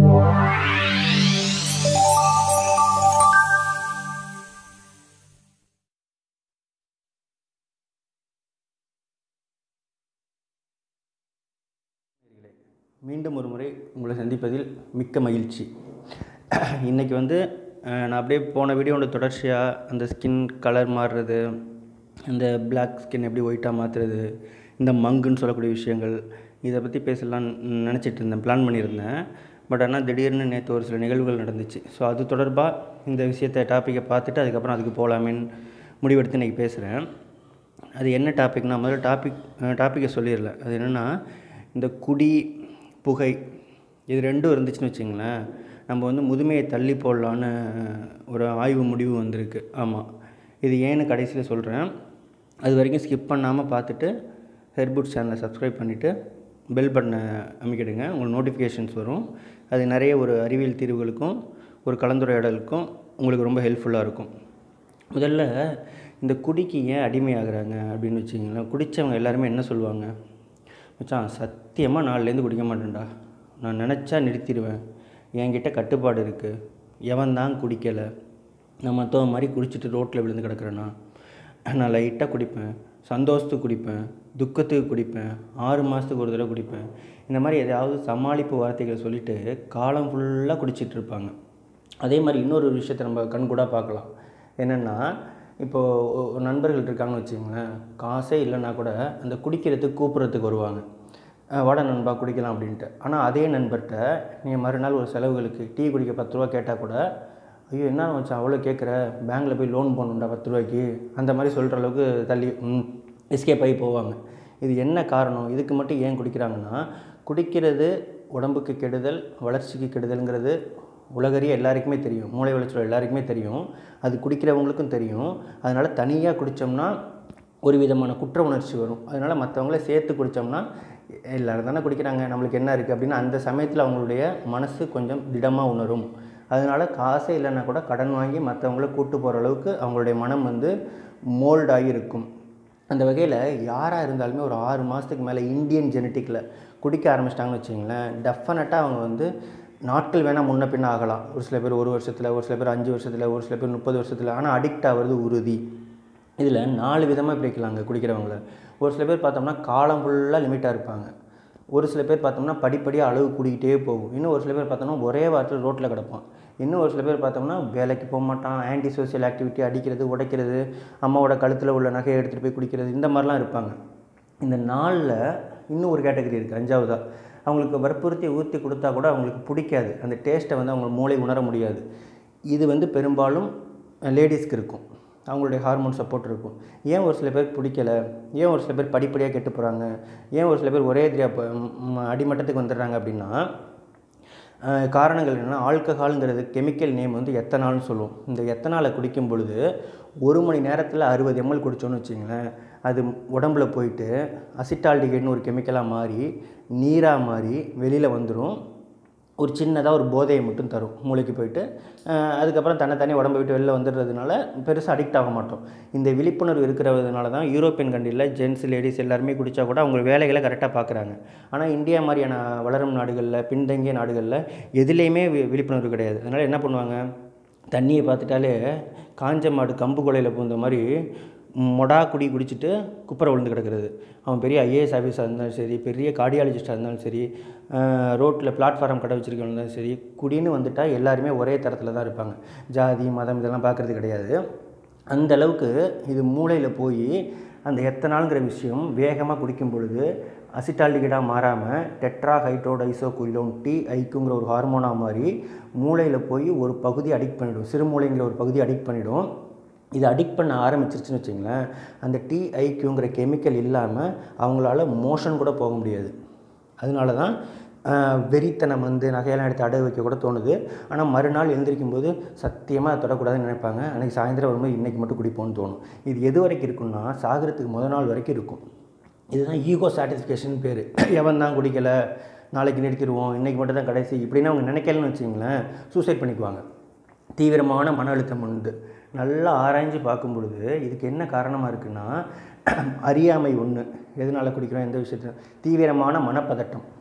மீண்டும் ஒரு முறை உங்களை சந்திப்பதில் மிக்க மகிழ்ச்சி இன்றைக்கி வந்து அஹ், நான் அப்படியே போன வீடியோட தொடர்ச்சியாக அந்த ஸ்கின் கலர் மாறுறது அந்த Black ஸ்கின் எப்படி ஒயிட்டாக மாற்றுறது இந்த மங்குன்னு சொல்லக்கூடிய விஷயங்கள் இதை பற்றி பேசலாம்னு நினச்சிட்டு இருந்தேன் பிளான் பண்ணியிருந்தேன் பட் ஆனால் திடீர்னு நேற்று ஒரு சில நிகழ்வுகள் நடந்துச்சு ஸோ அது தொடர்பாக இந்த விஷயத்தை டாப்பிக்கை பார்த்துட்டு அதுக்கப்புறம் அதுக்கு போகலாமேன்னு முடிவெடுத்து இன்றைக்கி பேசுகிறேன் அது என்ன டாபிக்னா முதல்ல டாபிக் டாப்பிக்கை சொல்லிடல அது என்னென்னா இந்த குடி புகை இது ரெண்டும் இருந்துச்சுன்னு வச்சுங்களேன் நம்ம வந்து முதுமையை தள்ளி போடலான்னு ஒரு ஆய்வு முடிவு வந்திருக்கு ஆமாம் இது ஏன்னு கடைசியில் சொல்கிறேன் அது வரைக்கும் ஸ்கிப் பண்ணாமல் பார்த்துட்டு ஹெர்புட் சேனலை சப்ஸ்கிரைப் பண்ணிவிட்டு பெல் பட்டனை அமைக்கிடுங்க உங்களுக்கு நோட்டிஃபிகேஷன்ஸ் வரும் அது நிறைய ஒரு அறிவியல் தீர்வுகளுக்கும் ஒரு கலந்துரையாடலுக்கும் உங்களுக்கு ரொம்ப ஹெல்ப்ஃபுல்லாக இருக்கும் முதல்ல இந்த குடிக்கு ஏன் அடிமையாகிறாங்க அப்படின்னு வச்சிங்களேன் குடித்தவங்க எல்லாருமே என்ன சொல்லுவாங்க மச்சான் சத்தியமாக நாலுலேருந்து குடிக்க மாட்டேன்டா நான் நினச்சா நிறுத்திடுவேன் என்கிட்ட கட்டுப்பாடு இருக்குது எவன் தான் குடிக்கலை நான் மற்றவன் மாதிரி குடிச்சிட்டு ரோட்டில் விழுந்து கிடக்குறேன்னா நான் லைட்டாக குடிப்பேன் சந்தோஷத்துக்கு குடிப்பேன் துக்கத்துக்கு குடிப்பேன் ஆறு மாதத்துக்கு ஒரு தடவை குடிப்பேன் இந்த மாதிரி எதாவது சமாளிப்பு வார்த்தைகளை சொல்லிவிட்டு காலம் ஃபுல்லாக குடிச்சிட்டு இருப்பாங்க அதே மாதிரி இன்னொரு விஷயத்தை நம்ம கண்கூடாக பார்க்கலாம் என்னென்னா இப்போது நண்பர்கள் இருக்காங்கன்னு வச்சுங்களேன் காசே இல்லைன்னா கூட அந்த குடிக்கிறதுக்கு கூப்பிட்றதுக்கு வருவாங்க அஹ் வாடா நண்பா குடிக்கலாம் அப்படின்ட்டு ஆனால் அதே நண்பர்கிட்ட நீங்கள் மறுநாள் ஒரு செலவுகளுக்கு டீ குடிக்க பத்து ரூபா கேட்டால் கூட ஐயோ என்ன மச்சான் அவ்வளோ கேட்குற பேங்க்கில் போய் லோன் போடணுண்டா பத்து ரூபாய்க்கு அந்த மாதிரி சொல்கிற அளவுக்கு தள்ளி எஸ்கேப் ஆகி போவாங்க இது என்ன காரணம் இதுக்கு மட்டும் ஏன் குடிக்கிறாங்கன்னா குடிக்கிறது உடம்புக்கு கெடுதல் வளர்ச்சிக்கு கெடுதல்ங்கிறது உலகறிய எல்லாருக்குமே தெரியும் மூளை வளர்ச்சியில் எல்லாருக்குமே தெரியும் அது குடிக்கிறவங்களுக்கும் தெரியும் அதனால் தனியாக குடித்தோம்னா ஒரு விதமான குற்ற உணர்ச்சி வரும் அதனால் மற்றவங்கள சேர்த்து குடித்தோம்னா எல்லோரும் தானே குடிக்கிறாங்க நம்மளுக்கு என்ன இருக்குது அப்படின்னு அந்த சமயத்தில் அவங்களுடைய மனசு கொஞ்சம் திடமாக உணரும் அதனால் காசே இல்லைன்னா கூட கடன் வாங்கி மற்றவங்கள கூட்டு போகிற அளவுக்கு அவங்களுடைய மனம் வந்து மோல்டாகி இருக்கும் அந்த வகையில் யாராக இருந்தாலுமே ஒரு ஆறு மாதத்துக்கு மேலே இந்தியன் ஜெனட்டிக்கில் குடிக்க ஆரம்பிச்சிட்டாங்கன்னு வச்சிங்களேன் டெஃபினட்டாக அவங்க வந்து நாட்கள் வேணால் முன்ன பின்ன ஆகலாம் ஒரு சில பேர் ஒரு வருஷத்தில் ஒரு சில பேர் அஞ்சு வருஷத்தில் ஒரு சில பேர் முப்பது வருஷத்தில் ஆனால் அடிக்ட் ஆகிறது உறுதி இதில் நாலு விதமாக பிரிக்கலாங்க குடிக்கிறவங்கள ஒரு சில பேர் பார்த்தோம்னா காலம் ஃபுல்லாக லிமிட்டாக இருப்பாங்க ஒரு சில பேர் பார்த்தோம்னா படிப்படியாக அளவு கூடிக்கிட்டே போகும் இன்னும் ஒரு சில பேர் பார்த்தோம்னா ஒரே வாரத்தில் ரோட்டில் கிடப்பான் இன்னும் ஒரு சில பேர் பார்த்தோம்னா வேலைக்கு போக மாட்டான் ஆன்டி சோஷியல் ஆக்டிவிட்டி அடிக்கிறது உடைக்கிறது அம்மாவோட கழுத்தில் உள்ள நகையை எடுத்துகிட்டு போய் குடிக்கிறது இந்த மாதிரிலாம் இருப்பாங்க இந்த நாளில் இன்னும் ஒரு கேட்டகரி இருக்குது அஞ்சாவதாக அவங்களுக்கு வற்புறுத்தி ஊற்றி கொடுத்தா கூட அவங்களுக்கு பிடிக்காது அந்த டேஸ்ட்டை வந்து அவங்க மூளை உணர முடியாது இது வந்து பெரும்பாலும் லேடிஸ்க்கு இருக்கும் அவங்களுடைய ஹார்மோன் சப்போர்ட் இருக்கும் ஏன் ஒரு சில பேருக்கு பிடிக்கல ஏன் ஒரு சில பேர் படிப்படியாக கெட்டு போகிறாங்க ஏன் ஒரு சில பேர் ஒரே எதிரியாக அடிமட்டத்துக்கு வந்துடுறாங்க அப்படின்னா அஹ், காரணங்கள் என்னென்னா ஆல்கஹாலுங்கிறது கெமிக்கல் நேம் வந்து எத்தனால்னு சொல்லுவோம் இந்த எத்தனாலை குடிக்கும் பொழுது ஒரு மணி நேரத்தில் அறுபது எம்எல் குடித்தோன்னு வச்சிங்களேன் அது உடம்புல போயிட்டு அசிட்டால்டிகேட்னு ஒரு கெமிக்கலாக மாறி நீராக மாறி வெளியில் வந்துடும் ஒரு சின்னதாக ஒரு போதையை மட்டும் தரும் மூளைக்கு போயிட்டு அஹ், அதுக்கப்புறம் தன்னைத்தானே உடம்பை விட்டு வெளில வந்துடுறதுனால பெருசாக அடிக்ட் ஆக மாட்டோம் இந்த விழிப்புணர்வு இருக்கிறதுனால தான் யூரோப்பியன் கண்ட்ரியில் ஜென்ஸ் லேடிஸ் எல்லாருமே குடித்தா கூட அவங்க வேலைகளை கரெக்டாக பார்க்குறாங்க ஆனால் இந்தியா மாதிரியான வளரும் நாடுகளில் பின்தங்கிய நாடுகளில் எதுலேயுமே வி- விழிப்புணர்வு கிடையாது அதனால் என்ன பண்ணுவாங்க தண்ணியை பார்த்துட்டாலே காஞ்ச மாடு கம்பு கொலையில் பூந்த மாதிரி மொடா குடி குடிச்சிட்டு குப்பரை விழுந்து கிடக்கிறது அவன் பெரிய ஐஏஎஸ் ஆஃபீஸாக இருந்தாலும் சரி பெரிய கார்டியாலஜிஸ்ட்டாக இருந்தாலும் சரி ரோட்டில் பிளாட்ஃபார்ம் கடை வச்சிருக்கவங்க இருந்தாலும் சரி குடின்னு வந்துட்டால் எல்லாருமே ஒரே தரத்தில் தான் இருப்பாங்க ஜாதி மதம் இதெல்லாம் பார்க்குறது கிடையாது அந்த அளவுக்கு இது மூளையில் போய் அந்த எத்தனாலுங்கிற விஷயம் வேகமாக குடிக்கும் பொழுது அசிட்டால்டிகேட்டாக மாறாமல் டெட்ரா ஹைட்ரோட் ஐசோகுயிலோன் டி ஐக்குங்கிற ஒரு ஹார்மோனாக மாதிரி மூளையில் போய் ஒரு பகுதி அடிக்ட் பண்ணிடும் சிறுமூளைங்கிற ஒரு பகுதி அடிக்ட் பண்ணிடும் இது அடிக்ட் பண்ண ஆரம்பிச்சிருச்சுன்னு வச்சுங்களேன் அந்த டிஐக்யூங்கிற கெமிக்கல் இல்லாமல் அவங்களால மோஷன் கூட போக முடியாது அதனால தான் ஆஹ், வெறித்தனம் வந்து நகையெல்லாம் எடுத்து அடகு வைக்க கூட தோணுது ஆனால் மறுநாள் எழுந்திரிக்கும் போது சத்தியமாக அதை தொடக்கூடாதுன்னு நினைப்பாங்க அன்றைக்கி சாயந்தரம் வரும்போது இன்றைக்கி மட்டும் குடிப்போம்னு தோணும் இது எது வரைக்கும் இருக்குன்னா சாகிறதுக்கு முத நாள் வரைக்கும் இருக்கும் இதுதான் ஈகோ சாட்டிஸ்ஃபேக்ஷன் பேர் எவன் தான் குடிக்கலை நாளைக்கு நிறுத்திடுவோம் இன்றைக்கி மட்டும் தான் கடைசி இப்படின்னு அவங்க நினைக்கலன்னு வச்சிங்களேன் சூசைட் பண்ணிக்குவாங்க தீவிரமான மன அழுத்தம் உண்டு நல்லா ஆராய்ஞ்சு பார்க்கும் பொழுது இதுக்கு என்ன காரணமாக இருக்குன்னா அறியாமை ஒன்று எதனால் குடிக்கிறோம் எந்த விஷயத்தில் தீவிரமான மனப்பதட்டம்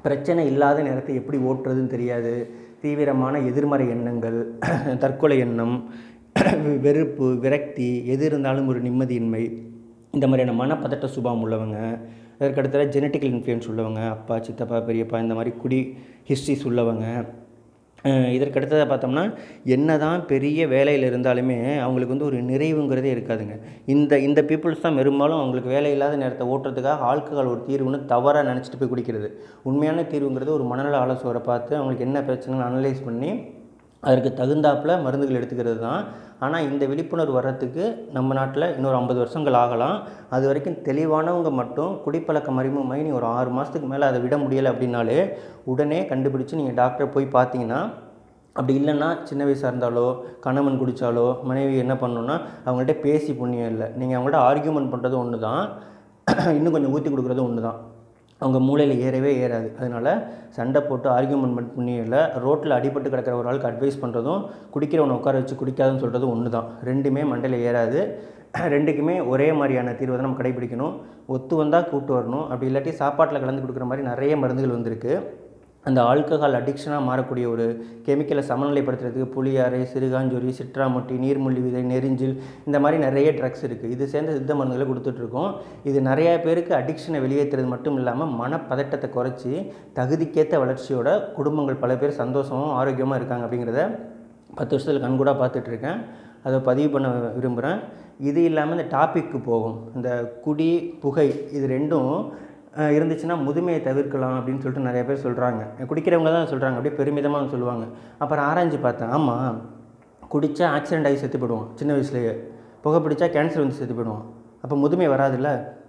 பிரச்சனை இல்லாத நேரத்தை எப்படி ஓட்டுறதுன்னு தெரியாது தீவிரமான எதிர்மறை எண்ணங்கள் தற்கொலை எண்ணம் வெறுப்பு விரக்தி எது இருந்தாலும் ஒரு நிம்மதியின்மை இந்த மாதிரியான மனப்பதட்ட சுபாவம் உள்ளவங்க அதற்கடுத்தது ஜெனட்டிக்கல் இன்ஃப்ளூயன்ஸ் உள்ளவங்க அப்பா சித்தப்பா பெரியப்பா இந்த மாதிரி குடி ஹிஸ்ட்ரிஸ் உள்ளவங்க அஹ் இதற்கடுத்ததாக பார்த்தோம்னா என்ன தான் பெரிய வேலையில் இருந்தாலுமே அவங்களுக்கு வந்து ஒரு நிறைவுங்கிறதே இருக்காதுங்க இந்த இந்த பீப்புள்ஸ் தான் பெரும்பாலும் அவங்களுக்கு வேலை இல்லாத நேரத்தை ஓட்டுறதுக்காக ஆல்கஹால் ஒரு தீர்வுன்னு தவறாக நினச்சிட்டு போய் குடிக்கிறது உண்மையான தீர்வுங்கிறது ஒரு மனநல ஆலோசகரை பார்த்து அவங்களுக்கு என்ன பிரச்சனைன்னு அனலைஸ் பண்ணி அதற்கு தகுந்தாப்பில் மருந்துகள் எடுத்துக்கிறது தான் ஆனால் இந்த விழிப்புணர்வு வர்றதுக்கு நம்ம நாட்டில் இன்னொரு ஐம்பது வருஷங்கள் ஆகலாம் அது வரைக்கும் தெளிவானவங்க மட்டும் குடிப்பழக்கம் அறிமுகமாகி நீ ஒரு ஆறு மாதத்துக்கு மேலே அதை விட முடியலை அப்படின்னாலே உடனே கண்டுபிடிச்சு நீங்கள் டாக்டரை போய் பார்த்தீங்கன்னா அப்படி இல்லைன்னா சின்ன வயசாக இருந்தாலோ கணவன் குடித்தாலோ மனைவி என்ன பண்ணணும்னா அவங்கள்ட்ட பேசி புண்ணியம் இல்லை நீங்கள் அவங்கள்ட்ட ஆர்கியூமெண்ட் பண்ணுறது ஒன்று தான் இன்னும் கொஞ்சம் ஊற்றி கொடுக்குறது ஒன்று தான் அவங்க மூளையில் ஏறவே ஏறாது அதனால் சண்டை போட்டு ஆர்கியூமெண்ட் பண்ணி இல்லை ரோட்டில் அடிபட்டு கிடக்கிற ஒரு ஆளுக்கு அட்வைஸ் பண்ணுறதும் குடிக்கிறவனை உட்கார வச்சு குடிக்காதுன்னு சொல்கிறதும் ஒன்று தான் ரெண்டுமே மண்டையில் ஏறாது ரெண்டுக்குமே ஒரே மாதிரியான தீர்வை தான் நம்ம கடைபிடிக்கணும் ஒத்து வந்தால் கூட்டு வரணும் அப்படி இல்லாட்டி சாப்பாட்டில் கலந்து கொடுக்குற மாதிரி நிறைய மருந்துகள் வந்திருக்கு அந்த ஆல்கஹால் அடிக்ஷனாக மாறக்கூடிய ஒரு கெமிக்கலை சமநிலைப்படுத்துறதுக்கு புளியாரை சிறுகாஞ்சொரி சிட்ராமொட்டி நீர்முள்ளி விதை நெரிஞ்சில் இந்த மாதிரி நிறைய ட்ரக்ஸ் இருக்குது இது சேர்ந்த சித்த மருந்துகளை கொடுத்துட்ருக்கோம் இது நிறையா பேருக்கு அடிக்ஷனை வெளியேற்றுறது மட்டும் இல்லாமல் மனப்பதட்டத்தை குறைச்சி தகுதிக்கேற்ற வளர்ச்சியோட குடும்பங்கள் பல பேர் சந்தோஷமும் ஆரோக்கியமாக இருக்காங்க அப்படிங்கிறத பத்து வருஷத்தில் கண்கூடாக பார்த்துட்ருக்கேன் அதை பதிவு பண்ண விரும்புகிறேன் இது இல்லாமல் இந்த டாபிக்கு போகும் இந்த குடி புகை இது ரெண்டும் அஹ், இருந்துச்சுன்னா முதுமையை தவிர்க்கலாம் அப்படின்னு சொல்லிட்டு நிறைய பேர் சொல்கிறாங்க குடிக்கிறவங்க தான் சொல்கிறாங்க அப்படியே பெருமிதமாக சொல்லுவாங்க அப்புறம் ஆராய்ஞ்சு பார்த்தேன் ஆமாம் குடித்தா ஆக்சிடென்ட் ஆகி செத்து போயிடுவான் சின்ன வயசுலேயே புகை பிடிச்சா கேன்சர் வந்து செத்து போயிடுவான் அப்போ முதுமை வராதுல்ல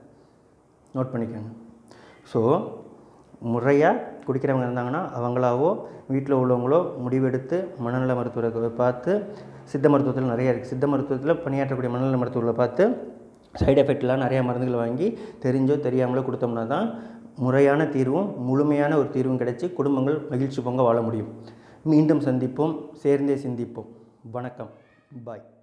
நோட் பண்ணிக்கோங்க ஸோ முறையாக குடிக்கிறவங்க இருந்தாங்கன்னா அவங்களாவோ வீட்டில் உள்ளவங்களோ முடிவெடுத்து மனநல மருத்துவரை பார்த்து சித்த மருத்துவத்தில் நிறைய இருக்குது சித்த மருத்துவத்தில் பணியாற்றக்கூடிய மனநல மருத்துவர்களை பார்த்து சைடு எஃபெக்ட்லாம் நிறையா மருந்துகள் வாங்கி தெரிஞ்சோ தெரியாமலோ கொடுத்தோம்னா தான் முறையான தீர்வும் முழுமையான ஒரு தீர்வும் கிடைச்சி குடும்பங்கள் மகிழ்ச்சி பொங்க வாழ முடியும் மீண்டும் சந்திப்போம் சேர்ந்தே சிந்திப்போம் வணக்கம் பாய்